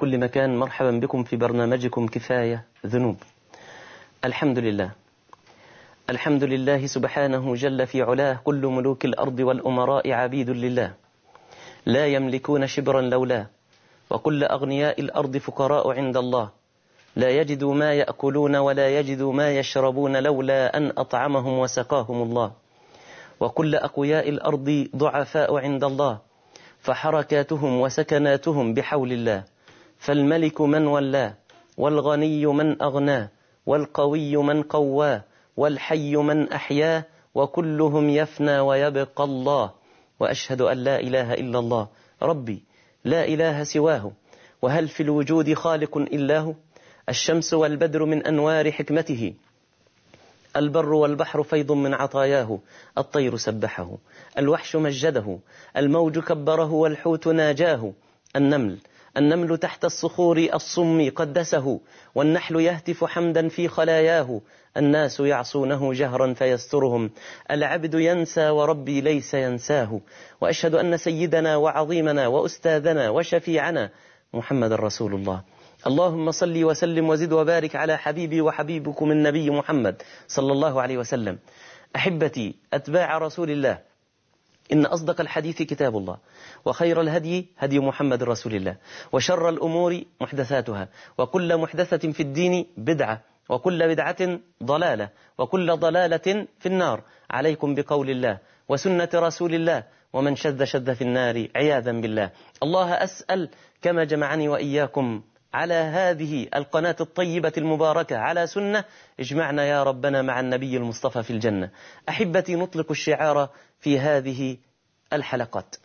كل مكان مرحبا بكم في برنامجكم كفاية ذنوب الحمد لله الحمد لله سبحانه جل في علاه كل ملوك الأرض والأمراء عبيد لله لا يملكون شبرا لولاه وكل أغنياء الأرض فقراء عند الله لا يجدوا ما يأكلون ولا يجدوا ما يشربون لولا أن أطعمهم وسقاهم الله وكل أقوياء الأرض ضعفاء عند الله فحركاتهم وسكناتهم بحول الله فالملك من ولاه والغني من أغناه والقوي من قواه والحي من أحياه وكلهم يفنى ويبقى الله وأشهد أن لا إله إلا الله ربي لا إله سواه وهل في الوجود خالق إلا هو الشمس والبدر من أنوار حكمته البر والبحر فيض من عطاياه الطير سبحه الوحش مجده الموج كبره والحوت ناجاه النمل النمل تحت الصخور الصم قدسه والنحل يهتف حمدا في خلاياه الناس يعصونه جهرا فيسترهم العبد ينسى وربي ليس ينساه وأشهد أن سيدنا وعظيمنا وأستاذنا وشفيعنا محمد رسول الله اللهم صل وسلم وزد وبارك على حبيبي وحبيبكم النبي محمد صلى الله عليه وسلم أحبتي أتباع رسول الله إن أصدق الحديث كتاب الله وخير الهدي هدي محمد رسول الله وشر الأمور محدثاتها وكل محدثة في الدين بدعة وكل بدعة ضلالة وكل ضلالة في النار عليكم بقول الله وسنة رسول الله ومن شذ شذ في النار عياذا بالله الله أسأل كما جمعني وإياكم على هذه القناة الطيبة المباركة على سنة اجمعنا يا ربنا مع النبي المصطفى في الجنة أحبتي نطلق الشعار في هذه الحلقات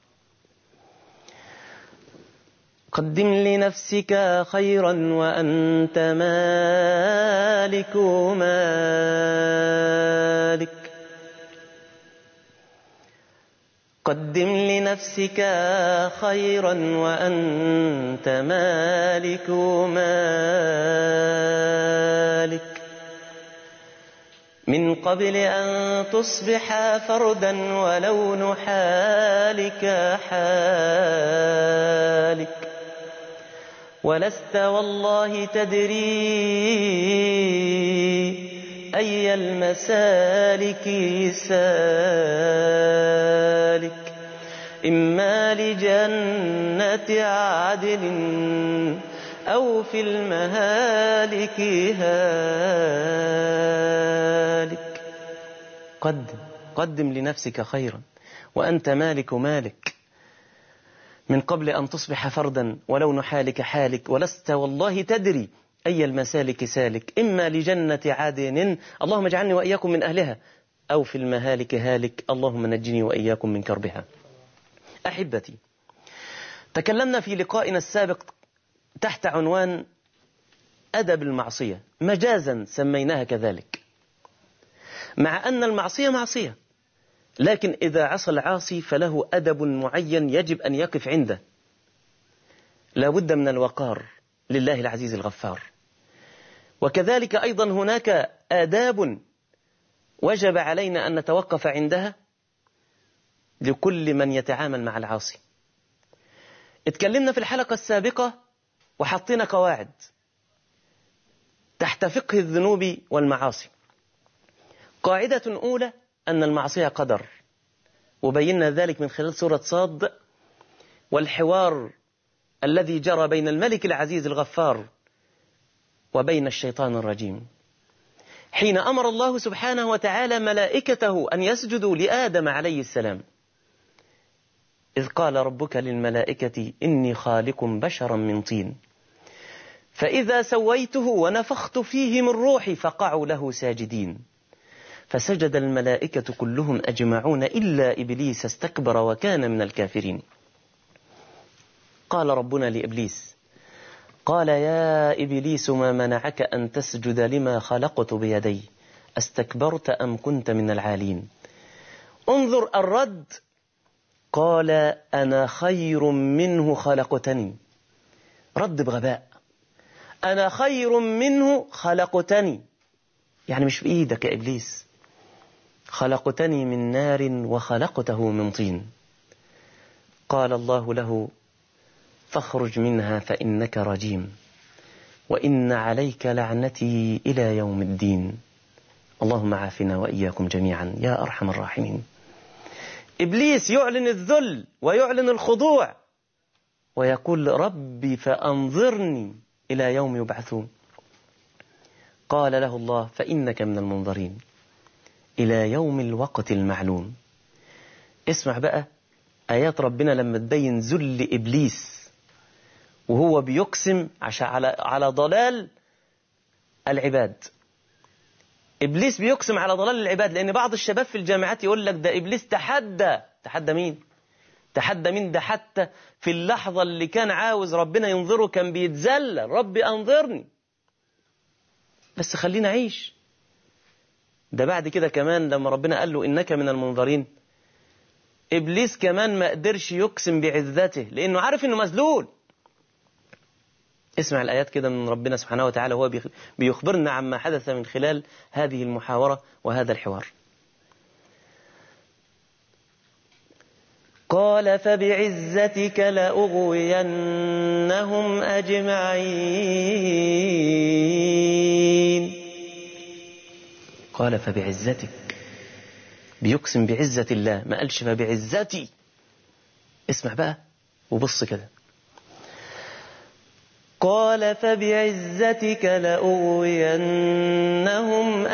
قدم لنفسك خيرا وأنت مالك مالك قدم لنفسك خيرا وأنت مالك مالك من قبل أن تصبح فردا ولون حالك حالك ولست والله تدري أي المسالك سالك إما لجنة عدل أو في المهالك هالك قدم قدم لنفسك خيرا وأنت مالك مالك من قبل أن تصبح فردا ولون حالك حالك ولست والله تدري أي المسالك سالك إما لجنة عدن اللهم اجعلني وإياكم من أهلها أو في المهالك هالك اللهم نجني وإياكم من كربها أحبتي تكلمنا في لقائنا السابق تحت عنوان أدب المعصية مجازا سميناها كذلك مع أن المعصية معصية لكن إذا عصى العاصي فله أدب معين يجب أن يقف عنده لا بد من الوقار لله العزيز الغفار وكذلك أيضا هناك آداب وجب علينا أن نتوقف عندها لكل من يتعامل مع العاصي اتكلمنا في الحلقة السابقة وحطينا قواعد تحت فقه الذنوب والمعاصي قاعدة أولى أن المعصية قدر وبينا ذلك من خلال سورة صاد والحوار الذي جرى بين الملك العزيز الغفار وبين الشيطان الرجيم حين أمر الله سبحانه وتعالى ملائكته أن يسجدوا لآدم عليه السلام إذ قال ربك للملائكة إني خالق بشرا من طين فإذا سويته ونفخت فيه من روحي فقعوا له ساجدين فسجد الملائكة كلهم أجمعون إلا إبليس استكبر وكان من الكافرين قال ربنا لإبليس قال يا إبليس ما منعك أن تسجد لما خلقت بيدي استكبرت أم كنت من العالين انظر الرد قال أنا خير منه خلقتني رد بغباء أنا خير منه خلقتني يعني مش بإيدك يا إبليس خلقتني من نار وخلقته من طين قال الله له فاخرج منها فإنك رجيم وإن عليك لعنتي إلى يوم الدين اللهم عافنا وإياكم جميعا يا أرحم الراحمين إبليس يعلن الذل ويعلن الخضوع ويقول ربي فأنظرني إلى يوم يبعثون قال له الله فإنك من المنظرين إلى يوم الوقت المعلوم اسمع بقى آيات ربنا لما تبين ذل إبليس وهو بيقسم عشان على على ضلال العباد إبليس بيقسم على ضلال العباد لأن بعض الشباب في الجامعات يقول لك ده إبليس تحدى تحدى مين؟ تحدى مين ده حتى في اللحظة اللي كان عاوز ربنا ينظره كان بيتذلل ربي أنظرني بس خلينا أعيش ده بعد كده كمان لما ربنا قال له إنك من المنظرين إبليس كمان ما قدرش يقسم بعزته لأنه عارف إنه مذلول اسمع الآيات كده من ربنا سبحانه وتعالى وهو بيخبرنا عما حدث من خلال هذه المحاورة وهذا الحوار قال فبعزتك لأغوينهم أجمعين قال فبعزتك بيقسم بعزة الله ما قالش فبعزتي اسمع بقى وبص كده قال فبعزتك لأغوينهم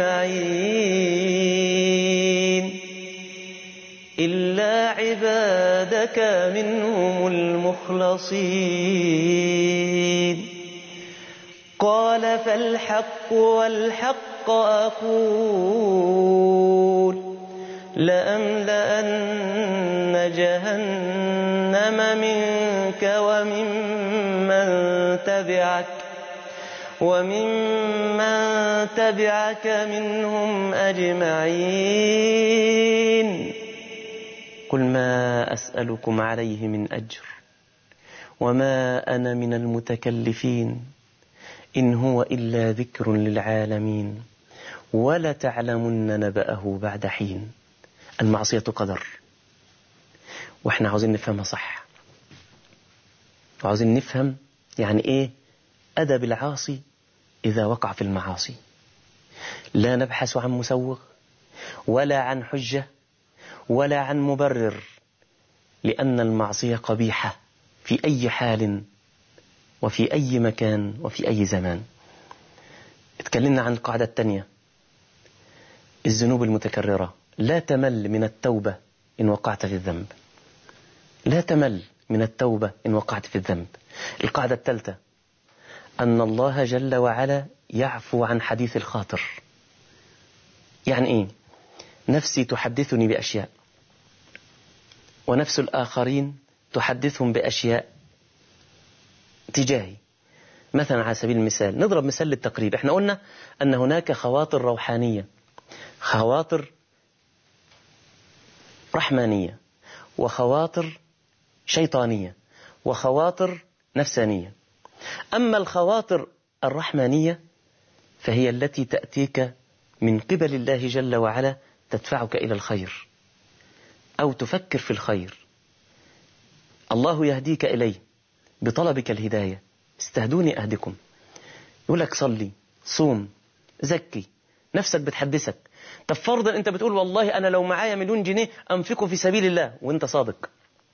أجمعين إلا عبادك منهم المخلصين قال فالحق والحق أقول لأملأن جهنم منك وممن تبعك وممن تبعك منهم أجمعين قل ما أسألكم عليه من أجر وما أنا من المتكلفين إن هو إلا ذكر للعالمين ولتعلمن نبأه بعد حين المعصية قدر واحنا عاوزين نفهمها صح وعاوزين نفهم يعني ايه أدب العاصي إذا وقع في المعاصي لا نبحث عن مسوغ ولا عن حجة ولا عن مبرر لأن المعصية قبيحة في أي حال وفي أي مكان وفي أي زمان اتكلمنا عن القاعدة الثانية الذنوب المتكررة لا تمل من التوبة إن وقعت في الذنب لا تمل من التوبة إن وقعت في الذنب القاعدة الثالثة أن الله جل وعلا يعفو عن حديث الخاطر يعني إيه نفسي تحدثني بأشياء ونفس الآخرين تحدثهم بأشياء تجاهي مثلا على سبيل المثال نضرب مثال للتقريب احنا قلنا أن هناك خواطر روحانية خواطر رحمانية وخواطر شيطانية وخواطر نفسانية أما الخواطر الرحمانية فهي التي تأتيك من قبل الله جل وعلا تدفعك إلى الخير أو تفكر في الخير الله يهديك إليه بطلبك الهداية استهدوني أهدكم يقول لك صلي صوم زكي نفسك بتحدثك طب فرضا انت بتقول والله انا لو معايا مليون جنيه انفقه في سبيل الله وانت صادق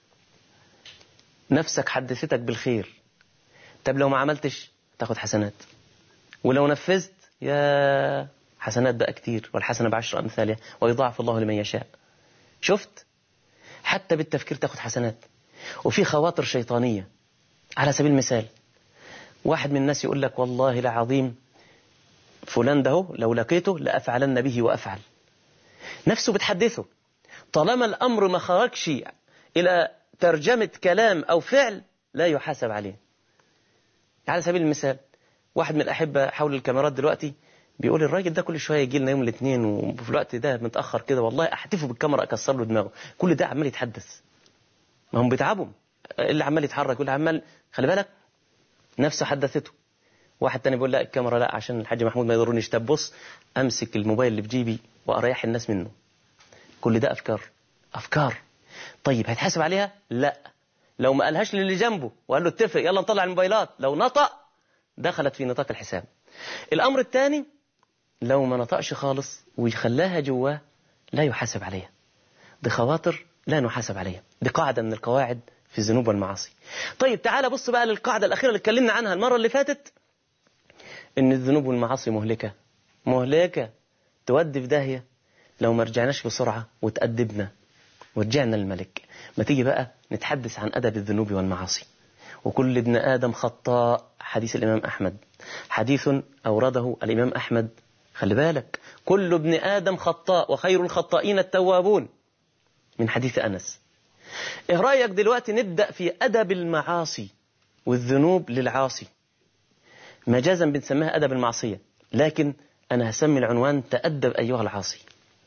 نفسك حدثتك بالخير طب لو ما عملتش تاخد حسنات ولو نفذت يا حسنات بقى كتير والحسنة بعشر أمثالها ويضاعف الله لمن يشاء شفت حتى بالتفكير تاخد حسنات وفي خواطر شيطانية على سبيل المثال واحد من الناس يقول لك والله العظيم فلان ده لو لقيته لأفعلن به وأفعل نفسه بتحدثه طالما الأمر ما خرجش إلى ترجمة كلام أو فعل لا يحاسب عليه على سبيل المثال واحد من الأحبة حول الكاميرات دلوقتي بيقول الراجل ده كل شويه يجي لنا يوم الاثنين وفي الوقت ده متاخر كده والله احتفه بالكاميرا اكسر له دماغه كل ده عمال يتحدث ما هم بيتعبوا اللي عمال يتحرك واللي عمال خلي بالك نفسه حدثته واحد تاني بيقول لا الكاميرا لا عشان الحاج محمود ما يضرنيش طب بص امسك الموبايل اللي في جيبي واريح الناس منه كل ده افكار افكار طيب هيتحاسب عليها لا لو ما قالهاش للي جنبه وقال له اتفق يلا نطلع الموبايلات لو نطق دخلت في نطاق الحساب الأمر الثاني لو ما نطقش خالص ويخلاها جواه لا يحاسب عليها دي خواطر لا نحاسب عليها دي قاعدة من القواعد في الذنوب والمعاصي طيب تعالى بص بقى للقاعدة الأخيرة اللي اتكلمنا عنها المرة اللي فاتت إن الذنوب والمعاصي مهلكة مهلكة تودي في داهية لو ما رجعناش بسرعة وتأدبنا ورجعنا للملك ما تيجي بقى نتحدث عن أدب الذنوب والمعاصي وكل ابن آدم خطاء حديث الإمام أحمد حديث أورده الإمام أحمد خلي بالك كل ابن آدم خطاء وخير الخطائين التوابون من حديث أنس إيه رأيك دلوقتي نبدأ في أدب المعاصي والذنوب للعاصي مجازا بنسميها أدب المعصية لكن أنا هسمي العنوان تأدب أيها العاصي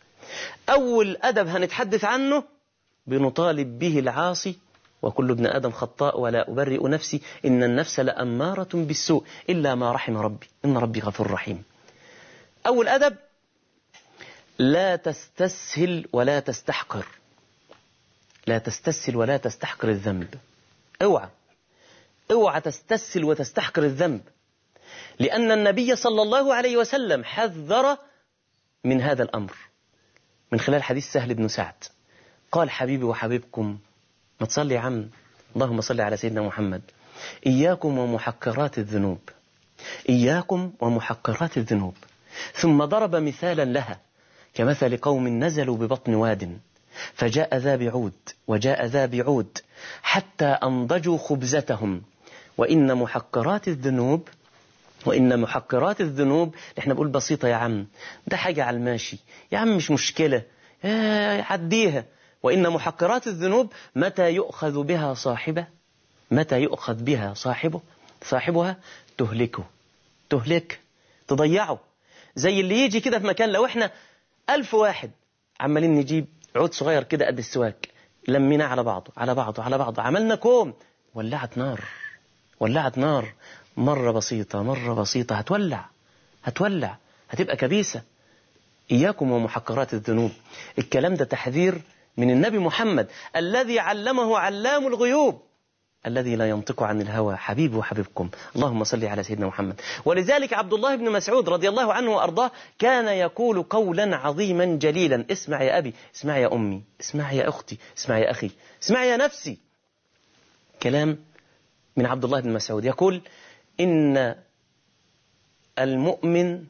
أول أدب هنتحدث عنه بنطالب به العاصي وكل ابن آدم خطاء ولا أبرئ نفسي إن النفس لأمارة بالسوء إلا ما رحم ربي إن ربي غفور رحيم أول أدب لا تستسهل ولا تستحقر لا تستسهل ولا تستحقر الذنب اوعى اوعى تستسهل وتستحقر الذنب لأن النبي صلى الله عليه وسلم حذر من هذا الأمر من خلال حديث سهل بن سعد قال حبيبي وحبيبكم ما تصلي يا عم اللهم صل على سيدنا محمد إياكم ومحقرات الذنوب إياكم ومحقرات الذنوب ثم ضرب مثالا لها كمثل قوم نزلوا ببطن واد فجاء ذا بعود وجاء ذا بعود حتى أنضجوا خبزتهم وإن محقرات الذنوب وإن محقرات الذنوب احنا بقول بسيطة يا عم ده حاجة على الماشي يا عم مش مشكلة عديها وإن محقرات الذنوب متى يؤخذ بها صاحبه متى يؤخذ بها صاحبه صاحبها تهلكه تهلك تضيعه زي اللي يجي كده في مكان لو احنا ألف واحد عمالين نجيب عود صغير كده قد السواك لميناه على بعضه على بعضه على بعضه عملنا كوم ولعت نار ولعت نار مرة بسيطة مرة بسيطة هتولع هتولع هتبقى كبيسة إياكم ومحقرات الذنوب الكلام ده تحذير من النبي محمد الذي علمه علام الغيوب الذي لا ينطق عن الهوى حبيبي وحبيبكم اللهم صل على سيدنا محمد ولذلك عبد الله بن مسعود رضي الله عنه وأرضاه كان يقول قولا عظيما جليلا اسمع يا أبي اسمع يا أمي اسمع يا أختي اسمع يا أخي اسمع يا نفسي كلام من عبد الله بن مسعود يقول إن المؤمن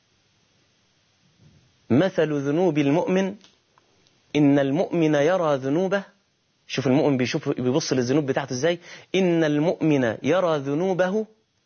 مثل ذنوب المؤمن إن المؤمن يرى ذنوبه شوف المؤمن بيشوف بيبص للذنوب بتاعته ازاي إن المؤمن يرى ذنوبه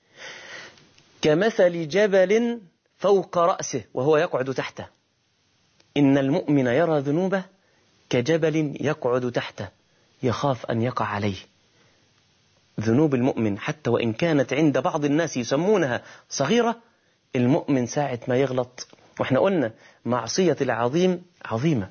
كمثل جبل فوق رأسه وهو يقعد تحته إن المؤمن يرى ذنوبه كجبل يقعد تحته يخاف أن يقع عليه ذنوب المؤمن حتى وإن كانت عند بعض الناس يسمونها صغيرة المؤمن ساعة ما يغلط واحنا قلنا معصية العظيم عظيمة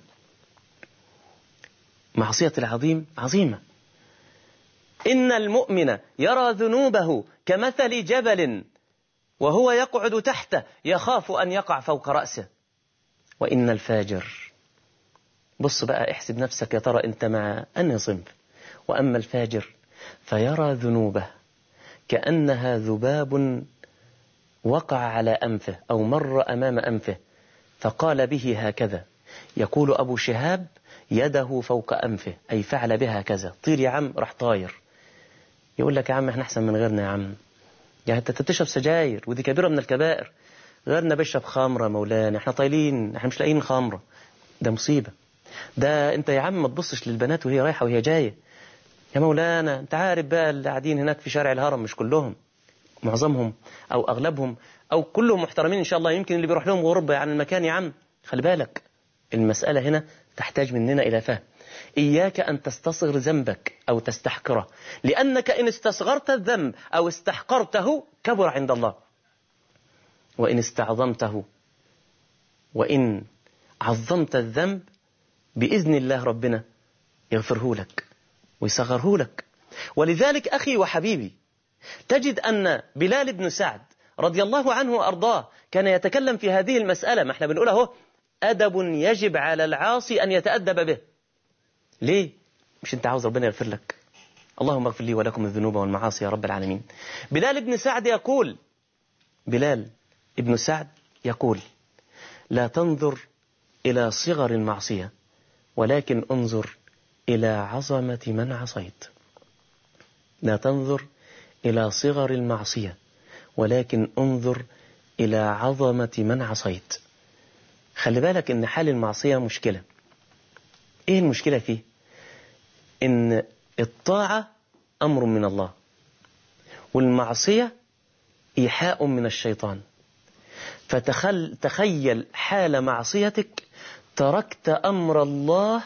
معصية العظيم عظيمة إن المؤمن يرى ذنوبه كمثل جبل وهو يقعد تحته يخاف أن يقع فوق رأسه وإن الفاجر بص بقى احسب نفسك يا ترى أنت مع أنهي صنف وأما الفاجر فيرى ذنوبه كأنها ذباب وقع على أنفه أو مر أمام أنفه فقال به هكذا يقول أبو شهاب يده فوق أنفه أي فعل بها كذا طير يا عم راح طاير يقول لك يا عم احنا أحسن من غيرنا يا عم يعني انت بتشرب سجاير ودي كبيرة من الكبائر غيرنا بيشرب خمرة مولانا احنا طايلين احنا مش لاقيين خمرة ده مصيبة ده انت يا عم ما تبصش للبنات وهي رايحة وهي جاية يا مولانا انت عارف بقى اللي قاعدين هناك في شارع الهرم مش كلهم معظمهم او اغلبهم او كلهم محترمين ان شاء الله يمكن اللي بيروح لهم غربة عن المكان يا عم خلي بالك المسألة هنا تحتاج مننا إلى فهم إياك أن تستصغر ذنبك أو تستحقره لأنك إن استصغرت الذنب أو استحقرته كبر عند الله وإن استعظمته وإن عظمت الذنب بإذن الله ربنا يغفره لك ويصغره لك ولذلك أخي وحبيبي تجد أن بلال بن سعد رضي الله عنه وأرضاه كان يتكلم في هذه المسألة ما احنا بنقول اهو أدب يجب على العاصي أن يتأدب به ليه؟ مش أنت عاوز ربنا يغفر لك اللهم اغفر لي ولكم الذنوب والمعاصي يا رب العالمين بلال بن سعد يقول بلال ابن سعد يقول لا تنظر إلى صغر المعصية ولكن انظر إلى عظمة من عصيت لا تنظر إلى صغر المعصية ولكن انظر إلى عظمة من عصيت خلي بالك إن حال المعصية مشكلة إيه المشكلة فيه إن الطاعة أمر من الله والمعصية إيحاء من الشيطان فتخل تخيل حال معصيتك تركت أمر الله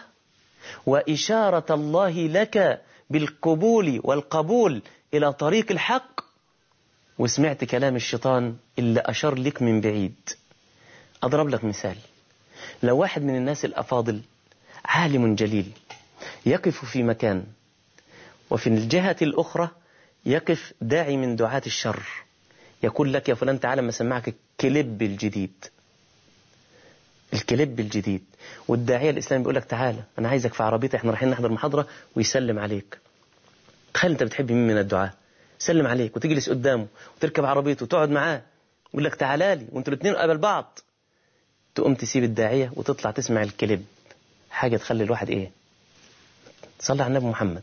وإشارة الله لك بالقبول والقبول إلى طريق الحق وسمعت كلام الشيطان اللي أشار لك من بعيد أضرب لك مثال لو واحد من الناس الأفاضل عالم جليل يقف في مكان وفي الجهة الأخرى يقف داعي من دعاة الشر يقول لك يا فلان تعالى ما سمعك الكليب الجديد الكليب الجديد والداعية الإسلامي بيقول لك تعالى أنا عايزك في عربيتي احنا رايحين نحضر محاضرة ويسلم عليك تخيل أنت بتحب مين من الدعاة يسلم عليك وتجلس قدامه وتركب عربيته وتقعد معاه يقول لك تعالى لي وانتوا الاثنين قبل بعض تقوم تسيب الداعية وتطلع تسمع الكليب حاجة تخلي الواحد ايه صلى على النبي محمد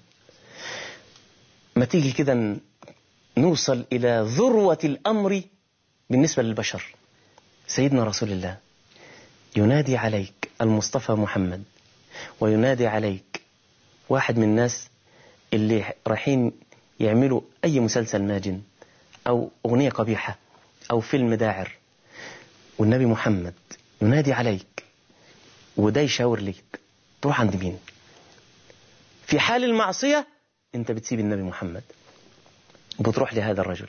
ما تيجي كده نوصل إلى ذروة الأمر بالنسبة للبشر سيدنا رسول الله ينادي عليك المصطفى محمد وينادي عليك واحد من الناس اللي رايحين يعملوا أي مسلسل ماجن أو أغنية قبيحة أو فيلم داعر والنبي محمد ينادي عليك وده يشاور ليك تروح عند مين في حال المعصية انت بتسيب النبي محمد وبتروح لهذا الرجل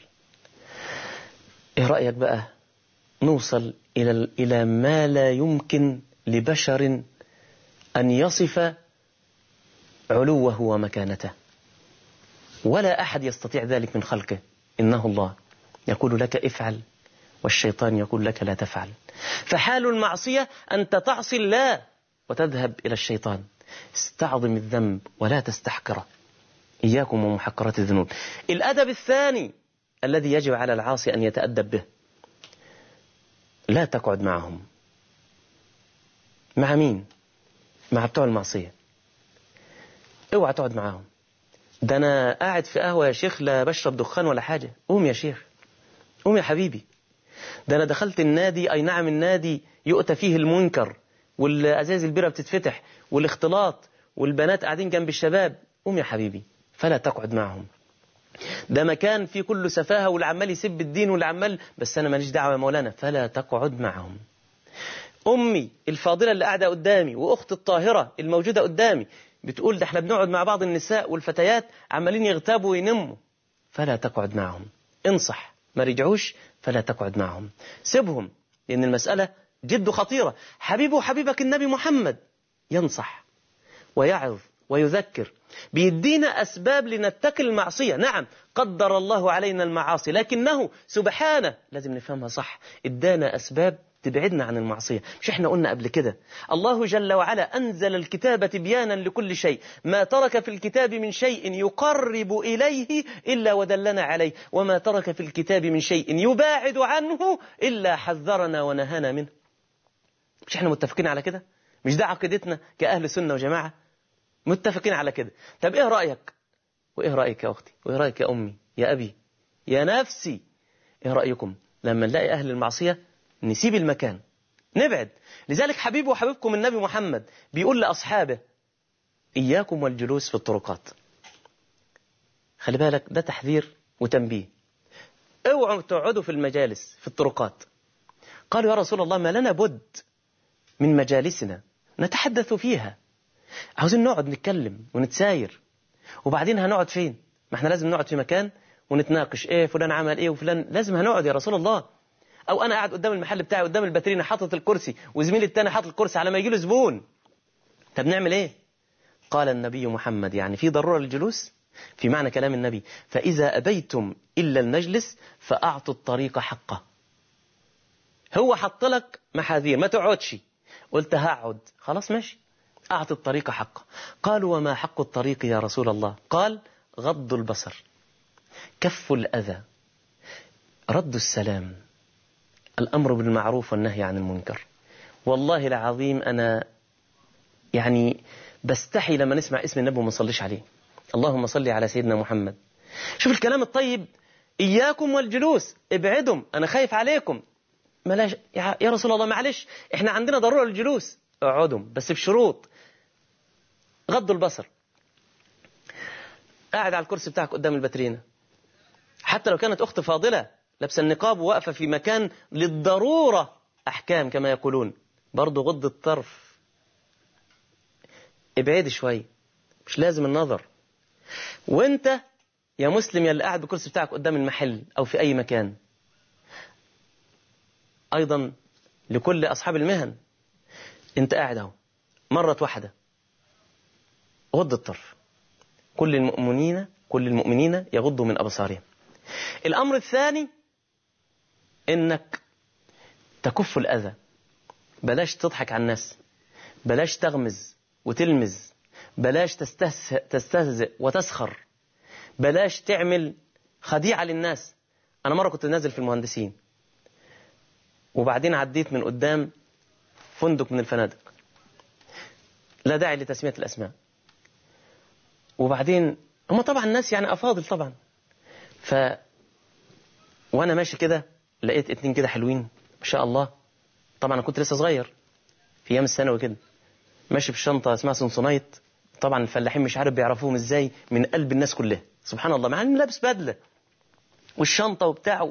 ايه رأيك بقى نوصل إلى إلى ما لا يمكن لبشر أن يصف علوه ومكانته ولا أحد يستطيع ذلك من خلقه إنه الله يقول لك افعل والشيطان يقول لك لا تفعل فحال المعصية أنت تعصي الله وتذهب إلى الشيطان استعظم الذنب ولا تستحقره إياكم ومحقرات الذنوب الأدب الثاني الذي يجب على العاصي أن يتأدب به لا تقعد معهم مع مين مع بتوع المعصية اوعى تقعد معاهم ده أنا قاعد في قهوة يا شيخ لا بشرب دخان ولا حاجة قوم يا شيخ قوم يا حبيبي ده أنا دخلت النادي أي نعم النادي يؤتى فيه المنكر والأزاز البيرة بتتفتح والاختلاط والبنات قاعدين جنب الشباب قوم يا حبيبي فلا تقعد معهم ده مكان فيه كله سفاهة واللي عمال يسب الدين واللي عمال بس أنا ماليش دعوة يا مولانا فلا تقعد معهم أمي الفاضلة اللي قاعدة قدامي وأخت الطاهرة الموجودة قدامي بتقول ده احنا بنقعد مع بعض النساء والفتيات عمالين يغتابوا وينموا فلا تقعد معهم انصح ما رجعوش فلا تقعد معهم سيبهم لأن المسألة جد خطيرة حبيبه حبيبك النبي محمد ينصح ويعظ ويذكر بيدينا أسباب لنتقي المعصية نعم قدر الله علينا المعاصي لكنه سبحانه لازم نفهمها صح ادانا أسباب تبعدنا عن المعصية مش احنا قلنا قبل كده الله جل وعلا أنزل الكتاب بيانا لكل شيء ما ترك في الكتاب من شيء يقرب إليه إلا ودلنا عليه وما ترك في الكتاب من شيء يباعد عنه إلا حذرنا ونهانا منه مش احنا متفقين على كده مش ده عقيدتنا كأهل سنة وجماعة متفقين على كده طب ايه رأيك وايه رأيك يا أختي وايه رأيك يا أمي يا أبي يا نفسي ايه رأيكم لما نلاقي أهل المعصية نسيب المكان نبعد لذلك حبيبي وحبيبكم النبي محمد بيقول لأصحابه إياكم والجلوس في الطرقات خلي بالك ده تحذير وتنبيه اوعوا تقعدوا في المجالس في الطرقات قالوا يا رسول الله ما لنا بد من مجالسنا نتحدث فيها عاوزين نقعد نتكلم ونتساير وبعدين هنقعد فين ما احنا لازم نقعد في مكان ونتناقش ايه فلان عمل ايه وفلان لازم هنقعد يا رسول الله او انا قاعد قدام المحل بتاعي قدام الباترينا حاطط الكرسي وزميلي التاني حاطط الكرسي على ما يجي له زبون طب نعمل ايه قال النبي محمد يعني في ضرورة للجلوس في معنى كلام النبي فإذا أبيتم إلا المجلس فأعطوا الطريق حقه هو حط لك محاذير ما تقعدش قلت هقعد خلاص ماشي أعطي الطريق حقه قالوا وما حق الطريق يا رسول الله قال غض البصر كف الأذى رد السلام الأمر بالمعروف والنهي عن المنكر والله العظيم أنا يعني بستحي لما نسمع اسم النبي وما نصليش عليه اللهم صل على سيدنا محمد شوف الكلام الطيب إياكم والجلوس ابعدهم أنا خايف عليكم ملاش يا رسول الله معلش احنا عندنا ضرورة للجلوس اقعدهم بس بشروط غضوا البصر قاعد على الكرسي بتاعك قدام الباترينا حتى لو كانت أخت فاضلة لابسه النقاب وواقفة في مكان للضرورة أحكام كما يقولون برضه غض الطرف ابعد شوي مش لازم النظر وانت يا مسلم يا اللي قاعد بالكرسي بتاعك قدام المحل أو في أي مكان أيضا لكل أصحاب المهن أنت قاعد أهو مرة واحدة غض الطرف كل المؤمنين كل المؤمنين يغضوا من أبصارهم الأمر الثاني إنك تكف الأذى بلاش تضحك على الناس بلاش تغمز وتلمز بلاش تستهزئ, تستهزئ وتسخر بلاش تعمل خديعة للناس أنا مرة كنت نازل في المهندسين وبعدين عديت من قدام فندق من الفنادق لا داعي لتسمية الأسماء وبعدين هم طبعا الناس يعني أفاضل طبعا ف وأنا ماشي كده لقيت اتنين كده حلوين ما شاء الله طبعا أنا كنت لسه صغير في أيام الثانوي كده ماشي بشنطة اسمها سنسونايت طبعا الفلاحين مش عارف بيعرفوهم ازاي من قلب الناس كلها سبحان الله مع انه لابس بدله والشنطه وبتاعه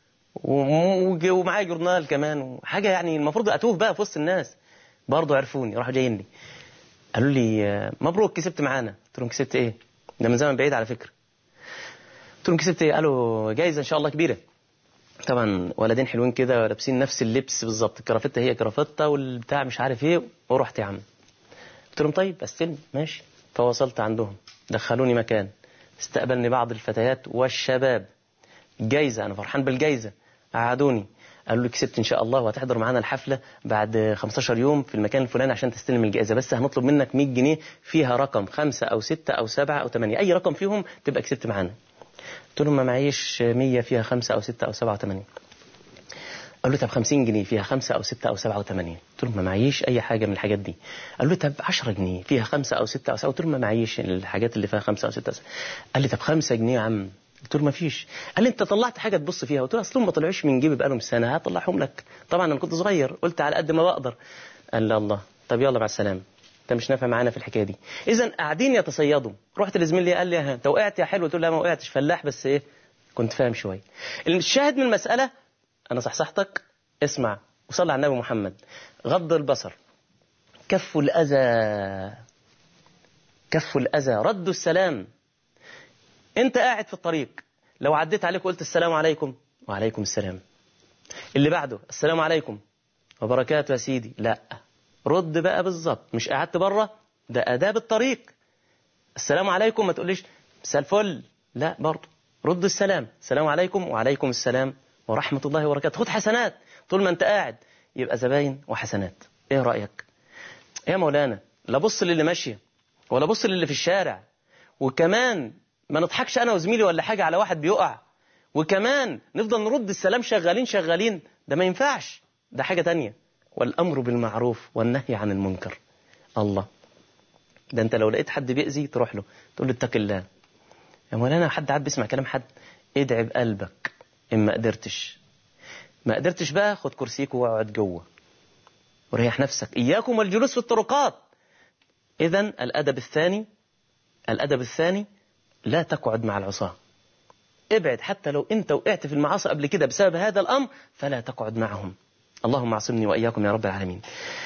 ومعايا جورنال كمان وحاجه يعني المفروض اتوه بقى في وسط الناس برضه عرفوني راحوا جايين لي قالوا لي مبروك كسبت معانا قلت لهم كسبت ايه ده من زمن بعيد على فكره قلت لهم كسبت ايه قالوا جايزه ان شاء الله كبيره طبعا ولدين حلوين كده لابسين نفس اللبس بالظبط الكرافته هي كرافته والبتاع مش عارف ايه ورحت يا عم قلت لهم طيب استلم ماشي فوصلت عندهم دخلوني مكان استقبلني بعض الفتيات والشباب جايزة أنا فرحان بالجايزة قعدوني قالوا لي كسبت إن شاء الله وهتحضر معانا الحفلة بعد 15 يوم في المكان الفلاني عشان تستلم الجائزة بس هنطلب منك 100 جنيه فيها رقم خمسة أو ستة أو سبعة أو ثمانية أي رقم فيهم تبقى كسبت معانا قلت لهم ما معيش 100 فيها خمسة أو ستة أو سبعة أو ثمانية قال له طب 50 جنيه فيها خمسة أو ستة أو سبعة وثمانية قلت له ما معيش أي حاجة من الحاجات دي قال له طب 10 جنيه فيها خمسة أو ستة أو سبعة قلت له ما معيش الحاجات اللي فيها خمسة أو ستة أو سبعة قال لي طب 5 جنيه يا عم قلت له ما فيش قال لي انت طلعت حاجه تبص فيها قلت له اصلهم ما طلعوش من جيبي بقالهم سنه هطلعهم لك طبعا انا كنت صغير قلت على قد ما بقدر قال لي الله طب يلا مع السلامه انت مش نافع معانا في الحكايه دي اذا قاعدين يتصيدوا رحت لزميل لي قال لي ها انت وقعت يا حلو قلت له لا ما وقعتش فلاح بس ايه كنت فاهم شويه الشاهد من المساله انا صحصحتك اسمع وصلى على النبي محمد غض البصر كف الأذى كف الأذى رد السلام انت قاعد في الطريق لو عديت عليك وقلت السلام عليكم وعليكم السلام اللي بعده السلام عليكم وبركاته يا سيدي لا رد بقى بالظبط مش قعدت بره ده آداب الطريق السلام عليكم ما تقوليش مساء الفل لا برضه رد السلام السلام عليكم وعليكم السلام ورحمة الله وبركاته خد حسنات طول ما انت قاعد يبقى زباين وحسنات ايه رأيك يا مولانا لا بص للي ماشية ولا بص للي في الشارع وكمان ما نضحكش انا وزميلي ولا حاجة على واحد بيقع وكمان نفضل نرد السلام شغالين شغالين ده ما ينفعش ده حاجة تانية والأمر بالمعروف والنهي عن المنكر الله ده انت لو لقيت حد بيأذي تروح له تقول له اتق الله يا مولانا حد عاد بيسمع كلام حد ادعي بقلبك إن ما قدرتش ما قدرتش بقى خد كرسيك واقعد جوه وريح نفسك إياكم والجلوس في الطرقات إذا الأدب الثاني الأدب الثاني لا تقعد مع العصاة ابعد حتى لو أنت وقعت في المعاصي قبل كده بسبب هذا الأمر فلا تقعد معهم اللهم اعصمني وإياكم يا رب العالمين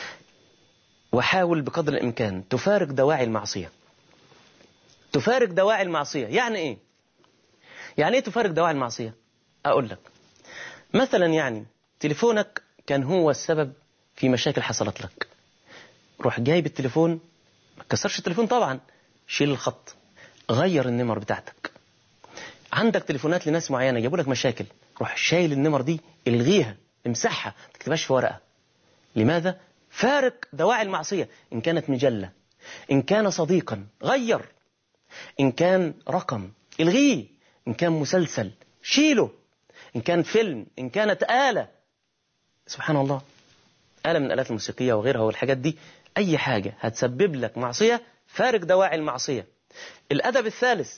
وحاول بقدر الإمكان تفارق دواعي المعصية تفارق دواعي المعصية يعني إيه يعني إيه تفارق دواعي المعصية أقول لك مثلا يعني تليفونك كان هو السبب في مشاكل حصلت لك روح جايب التليفون ما تكسرش التليفون طبعا شيل الخط غير النمر بتاعتك عندك تليفونات لناس معينة جابوا لك مشاكل روح شايل النمر دي الغيها امسحها ما تكتبهاش في ورقة لماذا؟ فارق دواعي المعصية إن كانت مجلة إن كان صديقا غير إن كان رقم الغيه إن كان مسلسل شيله إن كان فيلم إن كانت آلة سبحان الله آلة من الآلات الموسيقية وغيرها والحاجات دي أي حاجة هتسبب لك معصية فارق دواعي المعصية الأدب الثالث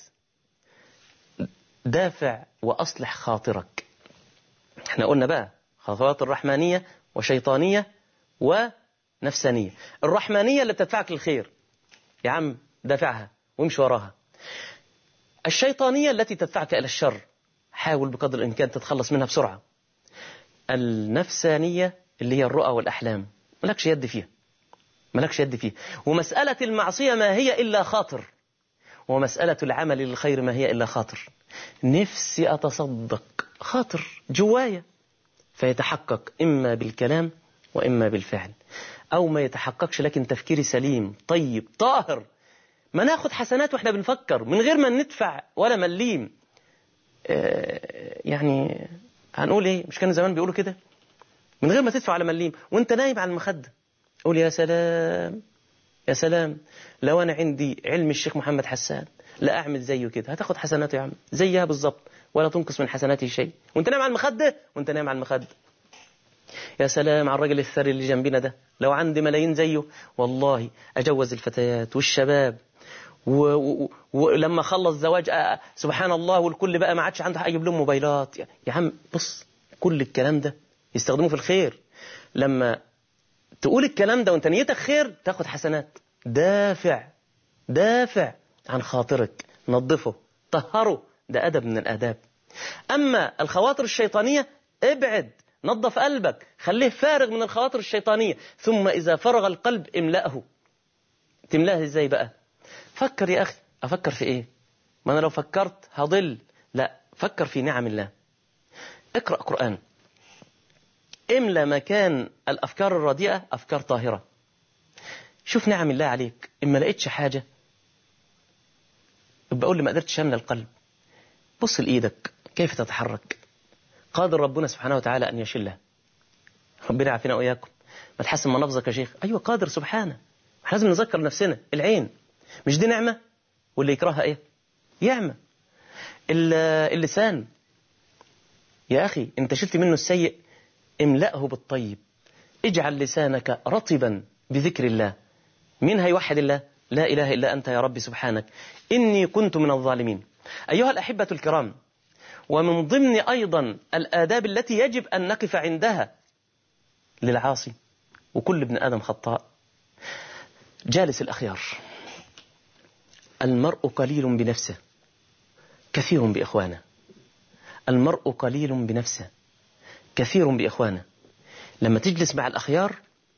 دافع وأصلح خاطرك احنا قلنا بقى خطوات رحمانية وشيطانية ونفسانية الرحمانية اللي بتدفعك للخير يا عم دافعها وامشي وراها الشيطانية التي تدفعك إلى الشر حاول بقدر الإمكان تتخلص منها بسرعة النفسانية اللي هي الرؤى والأحلام ملكش يد فيها ملكش يد فيها ومسألة المعصية ما هي إلا خاطر ومسألة العمل للخير ما هي إلا خاطر نفسي أتصدق خاطر جوايا فيتحقق إما بالكلام وإما بالفعل أو ما يتحققش لكن تفكيري سليم طيب طاهر ما ناخد حسنات واحنا بنفكر من غير ما ندفع ولا مليم آه يعني هنقول ايه مش كانوا زمان بيقولوا كده من غير ما تدفع ولا مليم وانت نايم على المخده قول يا سلام يا سلام لو انا عندي علم الشيخ محمد حسان لا اعمل زيه كده هتاخد حسناته يا عم زيها بالظبط ولا تنقص من حسناته شيء وانت نايم على المخده وانت نايم على المخده يا سلام على الراجل الثري اللي جنبنا ده لو عندي ملايين زيه والله اجوز الفتيات والشباب ولما و... و... خلص زواج آه سبحان الله والكل بقى ما عادش عنده حق يجيب لهم موبايلات يا... يا عم بص كل الكلام ده يستخدموه في الخير لما تقول الكلام ده وانت نيتك خير تاخد حسنات دافع دافع عن خاطرك نظفه طهره ده أدب من الآداب أما الخواطر الشيطانية ابعد نظف قلبك خليه فارغ من الخواطر الشيطانية ثم إذا فرغ القلب املأه تملاه ازاي بقى فكر يا أخي أفكر في إيه ما أنا لو فكرت هضل لا فكر في نعم الله اقرأ قرآن املى مكان الأفكار الرديئة أفكار طاهرة شوف نعم الله عليك إما لقيتش حاجة يبقى قول لي ما قدرتش أملى القلب بص لإيدك كيف تتحرك قادر ربنا سبحانه وتعالى أن يشلها ربنا يعافينا وإياكم ما تحسن منافذك يا شيخ أيوة قادر سبحانه احنا لازم نذكر نفسنا العين مش دي نعمة واللي يكرهها إيه يعمة اللسان يا أخي أنت شلت منه السيء املأه بالطيب اجعل لسانك رطبا بذكر الله مين هيوحد الله لا إله إلا أنت يا رب سبحانك إني كنت من الظالمين أيها الأحبة الكرام ومن ضمن أيضا الآداب التي يجب أن نقف عندها للعاصي وكل ابن آدم خطاء جالس الأخيار المرء قليل بنفسه كثير بإخوانه المرء قليل بنفسه كثير بإخوانه لما تجلس مع الأخيار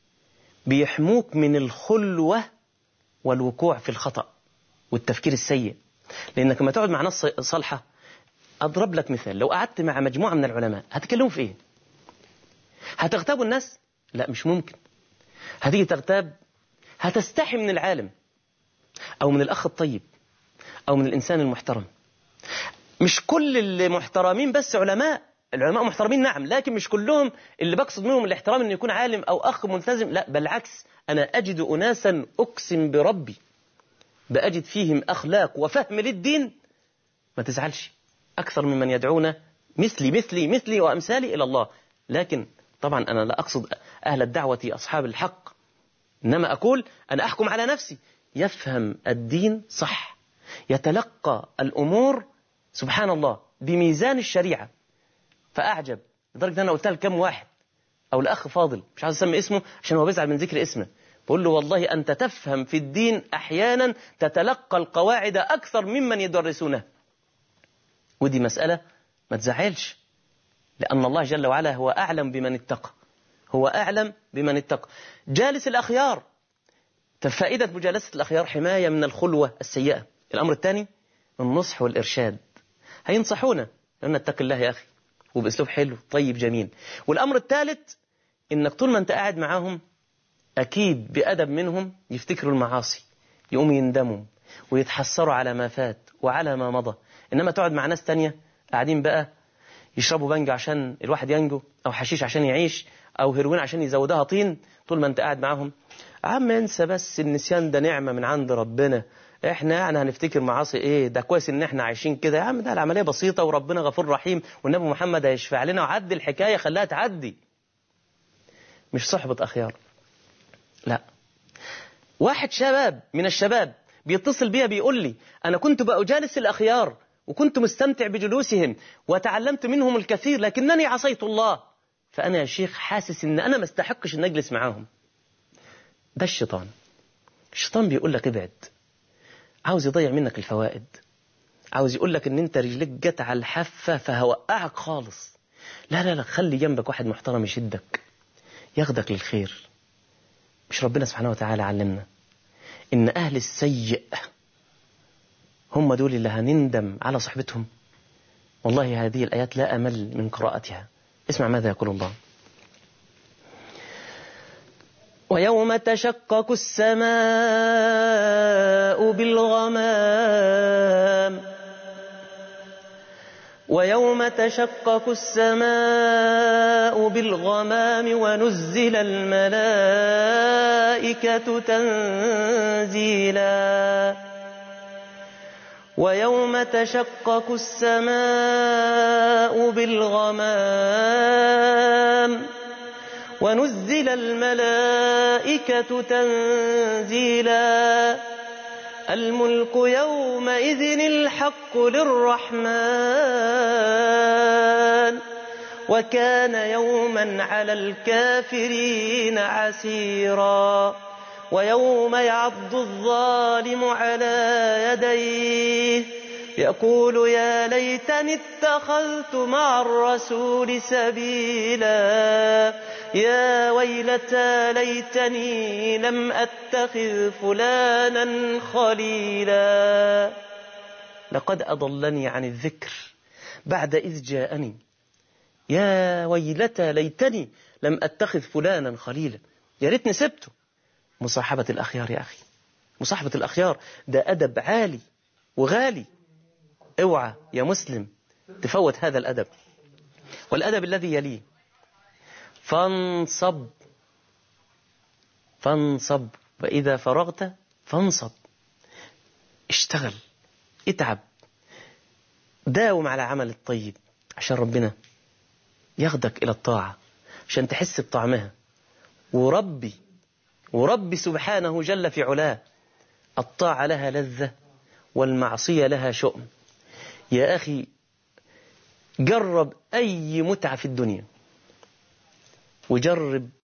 بيحموك من الخلوة والوقوع في الخطأ والتفكير السيء لأنك لما تقعد مع ناس صالحة أضرب لك مثال لو قعدت مع مجموعة من العلماء هتكلموا في إيه هتغتابوا الناس لا مش ممكن هتيجي تغتاب هتستحي من العالم أو من الأخ الطيب أو من الإنسان المحترم مش كل المحترمين بس علماء العلماء محترمين نعم لكن مش كلهم اللي بقصد منهم الاحترام انه يكون عالم او اخ ملتزم لا بالعكس انا اجد اناسا اقسم بربي باجد فيهم اخلاق وفهم للدين ما تزعلش اكثر ممن يدعون مثلي مثلي مثلي وامثالي الى الله لكن طبعا انا لا اقصد اهل الدعوه اصحاب الحق انما اقول انا احكم على نفسي يفهم الدين صح يتلقى الامور سبحان الله بميزان الشريعه فأعجب لدرجة أن أنا قلتها لكم واحد أو لأخ فاضل مش عايز أسمي اسمه عشان هو بيزعل من ذكر اسمه بقول له والله أنت تفهم في الدين أحيانا تتلقى القواعد أكثر ممن يدرسونه ودي مسألة ما تزعلش لأن الله جل وعلا هو أعلم بمن اتقى هو أعلم بمن اتقى جالس الأخيار فائدة مجالسة الأخيار حماية من الخلوة السيئة الأمر الثاني النصح والإرشاد هينصحونا لأن اتق الله يا أخي وباسلوب حلو طيب جميل والامر الثالث انك طول ما انت قاعد معاهم اكيد بادب منهم يفتكروا المعاصي يقوموا يندموا ويتحسروا على ما فات وعلى ما مضى انما تقعد مع ناس تانية قاعدين بقى يشربوا بنج عشان الواحد ينجو او حشيش عشان يعيش او هيروين عشان يزودها طين طول ما انت قاعد معاهم عم انسى بس النسيان ده نعمه من عند ربنا احنا يعني هنفتكر معاصي ايه ده كويس ان احنا عايشين كده يا عم ده العمليه بسيطه وربنا غفور رحيم والنبي محمد هيشفع لنا وعدي الحكايه خلاها تعدي مش صحبه اخيار لا واحد شباب من الشباب بيتصل بيا بيقول لي انا كنت بأجالس الاخيار وكنت مستمتع بجلوسهم وتعلمت منهم الكثير لكنني عصيت الله فانا يا شيخ حاسس ان انا ما استحقش ان اجلس معاهم ده الشيطان الشيطان بيقول لك ابعد عاوز يضيع منك الفوائد عاوز يقول لك ان انت رجلك جت على الحافه فهوقعك خالص لا لا لا خلي جنبك واحد محترم يشدك ياخدك للخير مش ربنا سبحانه وتعالى علمنا ان اهل السيء هم دول اللي هنندم على صحبتهم والله هذه الايات لا امل من قراءتها اسمع ماذا يقول الله ويوم تشقق السماء بالغمام ويوم تشقق السماء بالغمام ونزل الملائكة تنزيلا ويوم تشقق السماء بالغمام ونزل الملائكة تنزيلا الملك يومئذ الحق للرحمن وكان يوما على الكافرين عسيرا ويوم يعض الظالم على يديه يقول يا ليتني اتخذت مع الرسول سبيلا يا ويلتى ليتني لم أتخذ فلانا خليلا لقد أضلني عن الذكر بعد إذ جاءني يا ويلتى ليتني لم أتخذ فلانا خليلا يا ريتني سبته مصاحبة الأخيار يا أخي مصاحبة الأخيار ده أدب عالي وغالي اوعى يا مسلم تفوت هذا الأدب والأدب الذي يليه فانصب فانصب وإذا فرغت فانصب اشتغل اتعب داوم على عمل الطيب عشان ربنا ياخدك إلى الطاعة عشان تحس بطعمها وربي وربي سبحانه جل في علاه الطاعة لها لذة والمعصية لها شؤم يا أخي جرب أي متعة في الدنيا وجرب